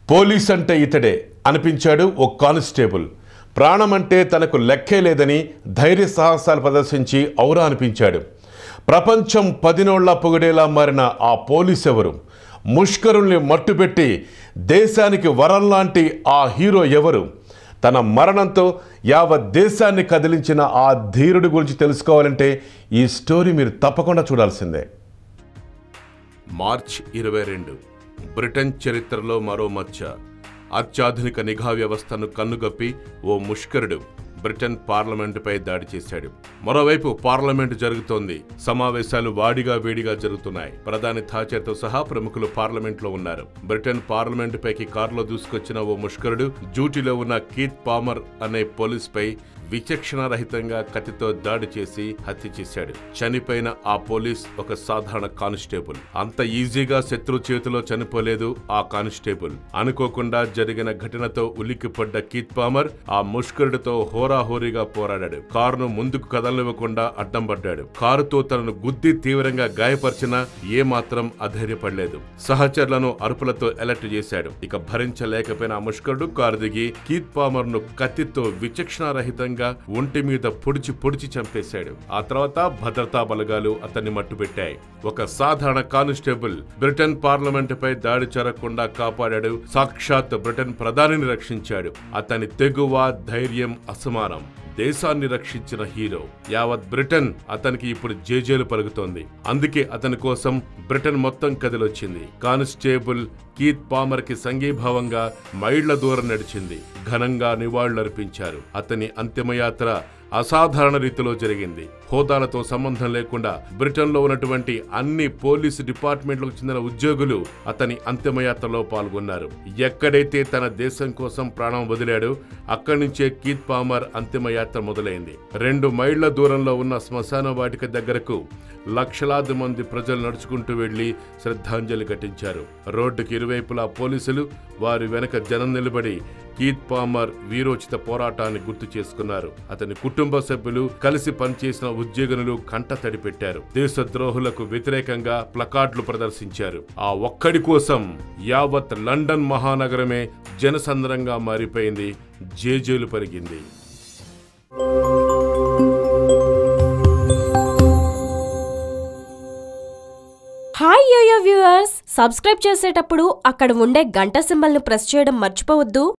police అంటే ఇతడే అనిపించాడు ఓ కానిస్టేబుల్ ప్రాణమంటే తనకు లెక్కే లేదని ధైర్య సాహసాలు ప్రదర్శించి ఔరా అనిపించాడు ప్రపంచం పదినోళ్ల పొగిడేలా మారిన ఆ పోలీస్ ఎవరు ముష్కరుల్ని మట్టుపెట్టి దేశానికి వరంలాంటి ఆ హీరో ఎవరు తన మరణంతో యావత్ దేశాన్ని కదిలించిన ఆ ధీరుడి గురించి తెలుసుకోవాలంటే ఈ స్టోరీ మీరు తప్పకుండా చూడాల్సిందే మార్చ్ ఇరవై రెండు బ్రిటన్ చరిత్రలో మరో మచ్చ అత్యాధునిక నిఘా వ్యవస్థను కన్నుగప్పి ఓ ముష్కరుడు బ్రిటన్ పార్లమెంటుపై దాడి చేశాడు మరోవైపు పార్లమెంటు జరుగుతోంది సమావేశాలు వాడిగా వేడిగా జరుగుతున్నాయి ప్రధాని థాచర్తో సహా ప్రముఖులు పార్లమెంట్లో ఉన్నారు బ్రిటన్ పార్లమెంటుపైకి కారులో దూసుకొచ్చిన ఓ ముష్కరుడు డ్యూటీలో ఉన్న కీత్ పామర్ అనే పోలీసుపై విచక్షణారహితంగా కత్తితో దాడి చేసి హత్య చేశాడు చనిపోయిన ఆ పోలీస్ ఒక సాధారణ కానిస్టేబుల్ అంత ఈజీగా శత్రు చేతిలో చనిపోలేదు ఆ కానిస్టేబుల్ అనుకోకుండా జరిగిన ఘటనతో ఉలిక్కిపడ్డ కీత్ పామర్ ఆ ముష్కరుడితో హోరాహోరీగా పోరాడాడు కారును ముందుకు కదలనివ్వకుండా అడ్డం పడ్డాడు కారుతో తనను గుద్ది తీవ్రంగా గాయపరిచినా ఏమాత్రం అధైర్యపడలేదు సహచరులను అరుపులతో అలర్ట్ చేశాడు ఇక భరించలేకపోయిన ఆ ముష్కరుడు కారు దిగి కీత్ పామర్ ను కత్తితో విచక్షణారహితంగా ఒంటి మీద పొడిచి పొడిచి చంపేశాడు ఆ తర్వాత భద్రతా బలగాలు అతన్ని మట్టుపెట్టాయి ఒక సాధారణ కానిస్టేబుల్ బ్రిటన్ పార్లమెంటుపై దాడి జరగకుండా కాపాడాడు సాక్షాత్ బ్రిటన్ ప్రధానిని రక్షించాడు అతని తెగువ ధైర్యం అసమానం దేశాన్ని రక్షించిన హీరో యావత్ బ్రిటన్ అతనికి ఇప్పుడు జేజేలు పలుకుతోంది అందుకే అతని కోసం బ్రిటన్ మొత్తం కదిలొచ్చింది కానిస్టేబుల్ కీత్ పామర్ కి సంఘీభావంగా మైళ్ల దూరం నడిచింది ఘనంగా నివాళులర్పించారు అతని అంతిమయాత్ర అసాధారణ రీతిలో జరిగింది హోదాలతో సంబంధం లేకుండా బ్రిటన్లో ఉన్నటువంటి అన్ని పోలీసు డిపార్ట్మెంట్లకు చెందిన ఉద్యోగులు అతని అంతిమయాత్రలో పాల్గొన్నారు ఎక్కడైతే తన దేశం కోసం ప్రాణం వదిలాడో అక్కడి నుంచే కీత్ పామర్ అంతిమయాత్ర మొదలైంది రెండు మైళ్ల దూరంలో ఉన్న శ్మశాన వాటిక దగ్గరకు లక్షలాది మంది ప్రజలు నడుచుకుంటూ వెళ్లి శ్రద్ధాంజలి ఘటించారు రోడ్డుకి ఇరువైపులా పోలీసులు వారి వెనక జనం నిలబడి కీత్ పామర్ వీరోచిత పోరాటాన్ని గుర్తు చేసుకున్నారు అతని కుటుంబ సభ్యులు కలిసి పనిచేసిన ఉద్యోగులు కంట తడి పెట్టారు దేశద్రోహులకు వ్యతిరేకంగా ప్లకార్డులు ప్రదర్శించారు ఆ ఒక్కడి కోసం యావత్ లండన్ మహానగరమే జనసంద్రంగా మారిపోయింది జేజేలు పరిగింది హాయ్ యోయో వ్యూవర్స్ సబ్స్క్రైబ్ చేసేటప్పుడు అక్కడ ఉండే గంట సింబల్ను ప్రెస్ చేయడం మర్చిపోవద్దు